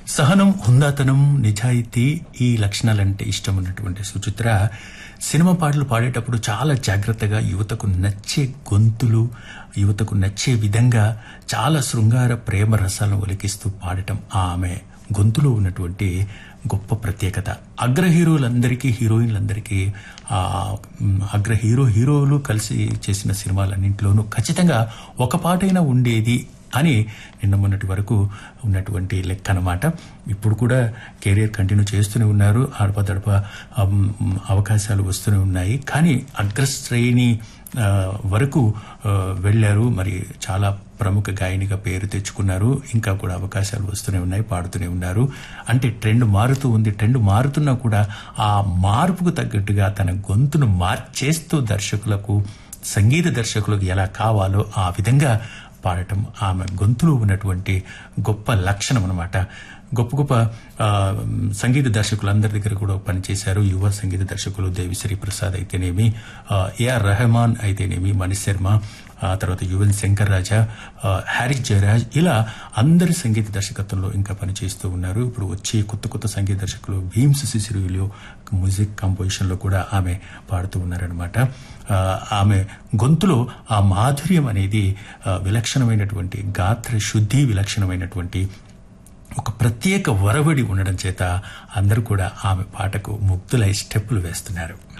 సహనం హుందాతనం నిజాయితీ ఈ లక్షణాలంటే ఇష్టం ఉన్నటువంటి సుచిత్ర సినిమా పాటలు పాడేటప్పుడు చాలా జాగ్రత్తగా యువతకు నచ్చే గొంతులు యువతకు నచ్చే విధంగా చాలా శృంగార ప్రేమ రసాలను ఒలికిస్తూ పాడటం ఆమె గొంతులో ఉన్నటువంటి గొప్ప ప్రత్యేకత అగ్ర హీరోలందరికీ హీరోయిన్లందరికీ ఆ మ్, అగ్ర హీరో హీరోలు కలిసి చేసిన సినిమాలన్నింటిలోనూ ఖచ్చితంగా ఒక పాటైనా ఉండేది అని నిన్న మొన్నటి వరకు ఉన్నటువంటి లెక్క అనమాట ఇప్పుడు కూడా కెరీర్ కంటిన్యూ చేస్తూనే ఉన్నారు అడప దడప అమ్, అవకాశాలు వస్తూనే ఉన్నాయి కానీ అగ్రశ్రేణి ఆ, వరకు ఆ, వెళ్ళారు మరి చాలా ప్రముఖ గాయనిగా పేరు తెచ్చుకున్నారు ఇంకా కూడా అవకాశాలు వస్తూనే ఉన్నాయి పాడుతూనే ఉన్నారు అంటే ట్రెండ్ మారుతూ ఉంది ట్రెండ్ మారుతున్నా కూడా ఆ మార్పుకు తగ్గట్టుగా తన గొంతును మార్చేస్తూ దర్శకులకు సంగీత దర్శకులకు ఎలా కావాలో ఆ విధంగా పాడటం ఆమె గొంతులో ఉన్నటువంటి గొప్ప లక్షణం అనమాట గొప్ప గొప్ప ఆ, సంగీత దర్శకులందరి దగ్గర కూడా పనిచేశారు యువ సంగీత దర్శకులు దేవిశ్రీ ప్రసాద్ అయితేనేమి ఆ, ఏఆర్ రెహమాన్ అయితేనేమి మణి శర్మ ఆ తర్వాత యువన్ శంకర్ రాజా ఆ, హ్యారిస్ జయరాజ్ ఇలా అందరి సంగీత దర్శకత్వంలో ఇంకా పనిచేస్తూ ఉన్నారు ఇప్పుడు వచ్చే కొత్త కొత్త సంగీత దర్శకులు భీమ్స్ సిసిరిలో మ్యూజిక్ కంపోజిషన్ లో కూడా ఆమె పాడుతూ ఉన్నారనమాట ఆ, ఆమె గొంతులో ఆ మాధుర్యం అనేది ఆ, విలక్షణమైనటువంటి గాత్ర శుద్ధి విలక్షణమైనటువంటి ఒక ప్రత్యేక వరవడి ఉండడం చేత అందరూ కూడా ఆమె పాటకు ముగ్ధులై స్టెప్పులు వేస్తున్నారు